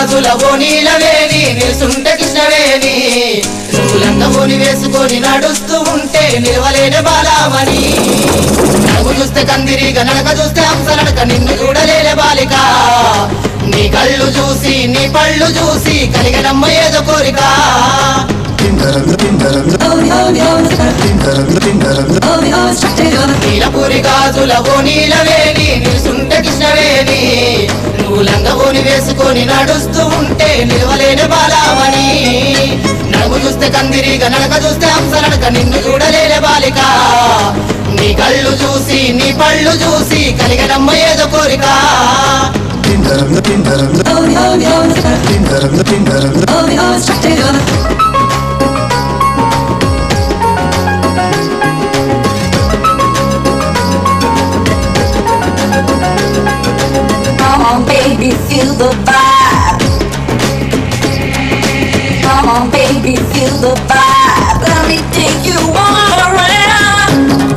గాజుల ఓనీలవేని నిలుసుంటే కృష్ణవేణి నువ్వు లంగమోని వేసుకొని నడుస్తూ ఉంటే నిలవలేని బాలామణి నడుము చూస్తే కందిరిగా నడక చూస్తే హంస నడక నిన్ను చూడలేని బాలిక నీ కళ్ళు చూసి నీ పళ్ళు చూసి కలిగనమ్మ ఏదో కోరిక Tindaranga, tindaranga, tindaranga, tindaranga. Neelapuri గాజుల ఓ నీలవేణి నిలుసుంటే కృష్ణవేణి నువ్వు లంగబోని వేసుకొని నడుస్తూ ఉంటే నిలవలేని బాలామణి నడుము చూస్తే కందిరిగా నడక చూస్తే హంస నడక నిన్ను చూడలేని బాలిక నీ కళ్ళు చూసి నీ పళ్ళు చూసి కలిగనమ్మ ఏదో కోరిక Tindaranga, tindaranga, tindaranga, tindaranga. Come on, baby, feel the vibe. Come on, baby, feel the vibe. Let me take you all around.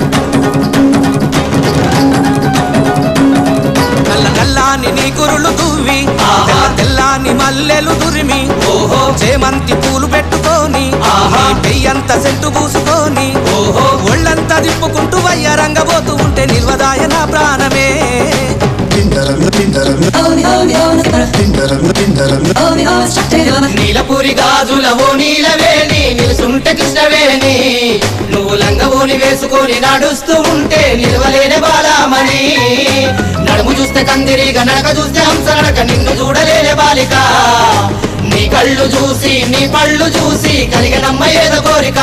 నల్ల నల్లాని నీ కురులు దువ్వి తెల్ల తెల్లాని మల్లెలు దురిమి ఓహో చేమంతి పూలు పెట్టుకొని నీ పెయ్యంత సెంటు పూసుకొని ఓహో ఒళ్ళంతా తిప్పుకుంటూ వయ్యారంగబోతూ ఉంటే నిల్వదాయ నా ప్రాణమే Tindaranga, tindaranga, tindaranga, tindaranga. Neelapuri గాజుల ఓ నీలవేణి నిలుసుంటే కృష్ణవేణి నువ్వు లంగవోని వేసుకొని నడుస్తూ ఉంటే నిలవలేని బాలామణి నడుము చూస్తే కందిరిగా నడక చూస్తే హంస నడక నిన్ను చూడలేని బాలిక నీ కళ్ళు చూసి నీ పళ్ళు చూసి కలిగనమ్మ ఏదో కోరిక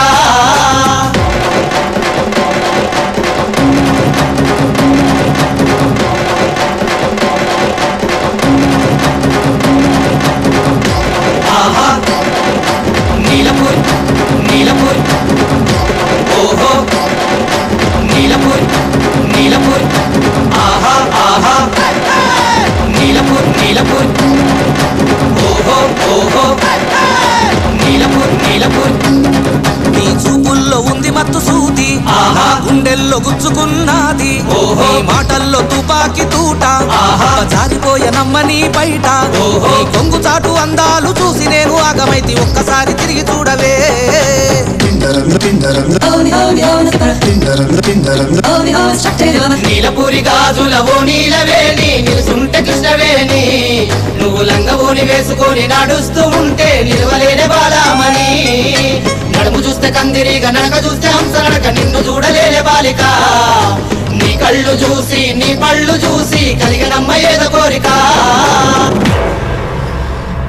ఆహా నీలపూర్ నీలపూర్ ఓహో నీలపూర్ నీలపూర్ ఆహా ఆహా నీలపూర్ నీలపూర్ ఓహో ఓహో నీలపూర్ నీలపూర్ నీ చూపుల్లో ఉంది మత్తు సూది ఆహా గుండెల్లో గుచ్చుకున్నది ఓహో మాటల్లో తుపాకి తూట ఆహా జారిపోయనమ్మ నీ బయట ఓహో కొంగు చాటు అందాలు చూసి నేను ఆగమైతి ఒక్కసారి తిరిగి చూడవే Tindaranga, tindaranga, tindaranga, tindaranga. Neelapuri గాజుల ఓ నీలవేణి నిలుసుంటే కృష్ణవేణి నువ్వు లంగవోని వేసుకొని నడుస్తూ ఉంటే నిలవలేని బాలామణి నడుము చూస్తే కందిరిగా నడక చూస్తే హంస నడక నిన్ను చూడలేని బాలిక నీ కళ్ళు చూసి నీ పళ్ళు చూసి కలిగనమ్మ ఏదో కోరిక